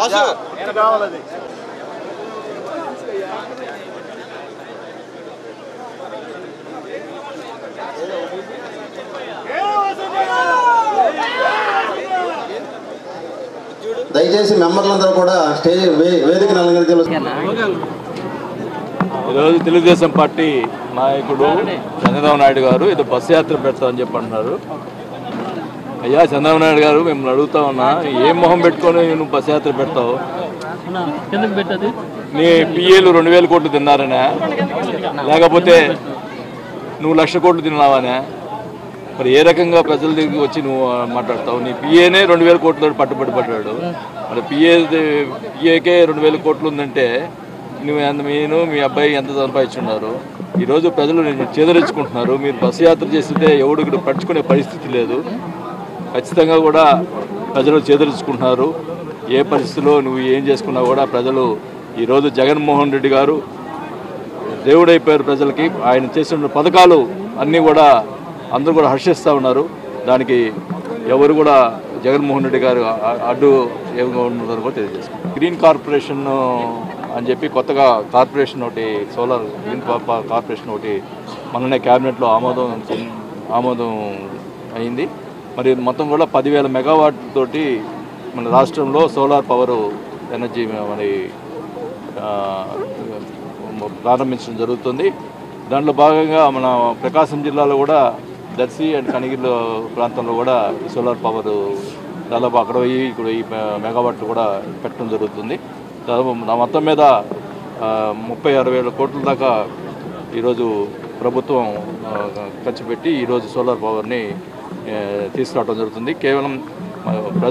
వాసు దయచేసి మెంబర్లందరూ కూడా స్టేజ్ వే- వేదికను అలంకరించాల్సి ఈరోజు తెలుగుదేశం పార్టీ నాయకుడు చంద్రబాబు నాయుడు గారు ఇది బస్సు యాత్ర పెడతామని చెప్పి అంటున్నారు అయ్యా చంద్రబాబు నాయుడు గారు మిమ్మల్ని అడుగుతా ఉన్నా ఏం మొహం పెట్టుకొని నువ్వు బస్సు యాత్ర పెడతావు ఎందుకు పెట్టదు నీ పిఏలు రెండు వేల కోట్లు తిన్నారనే లేకపోతే నువ్వు లక్ష కోట్లు తిన్నావానే మరి ఏ రకంగా ప్రజల దగ్గరికి వచ్చి నువ్వు మాట్లాడతావు నీ పిఏనే రెండు వేల కోట్ల పట్టుబడి పడ్డాడు మరి పిఏ పిఏకే రెండు వేల కోట్లు ఉందంటే నువ్వు ఎంత మీరు మీ అబ్బాయి ఎంత సంపాదించున్నారు ఈరోజు ప్రజలు నిన్ను చేదరించుకుంటున్నారు మీరు బస్సు యాత్ర చేస్తుంటే ఎవడు ఇక్కడ పట్టించుకునే పరిస్థితి లేదు ఖచ్చితంగా కూడా ప్రజలు చేదరించుకుంటున్నారు ఏ పరిస్థితిలో నువ్వు ఏం చేసుకున్నా కూడా ప్రజలు ఈరోజు జగన్మోహన్ రెడ్డి గారు దేవుడైపోయారు ప్రజలకి ఆయన చేసిన పథకాలు అన్నీ కూడా అందరూ కూడా హర్షిస్తూ ఉన్నారు దానికి ఎవరు కూడా జగన్మోహన్ రెడ్డి గారు అ- అడ్డు ఏమిగా ఉన్నారో కూడా తెలియజేస్తారు గ్రీన్ కార్పొరేషన్ అని చెప్పి కొత్తగా కార్పొరేషన్ ఒకటి సోలార్ గ్రీన్ పా- కార్పొరేషన్ ఒకటి మొన్ననే క్యాబినెట్లో ఆమోదం చెంది- ఆమోదం అయింది మరి మొత్తం కూడా పదివేల మెగావాట్ తోటి మన రాష్ట్రంలో సోలార్ పవర్ ఎనర్జీ మరి ఆ, ప్రారంభించడం జరుగుతుంది దాంట్లో భాగంగా మన ప్రకాశం జిల్లాలో కూడా దర్శి అండ్ కనిగిరి ప్రాంతంలో కూడా ఈ సోలార్ పవర్ దాదాపు అక్కడ వెయ్యి ఇక్కడ వెయ్యి మెగావాట్లు కూడా పెట్టడం జరుగుతుంది దాదాపు నా మొత్తం మీద ఆ, ముప్పై అరవై వేల కోట్ల దాకా ఈరోజు ప్రభుత్వం ఆ, ఖర్చు పెట్టి ఈరోజు సోలార్ పవర్ని ఆ, తీసుకురావడం జరుగుతుంది కేవలం ఆ,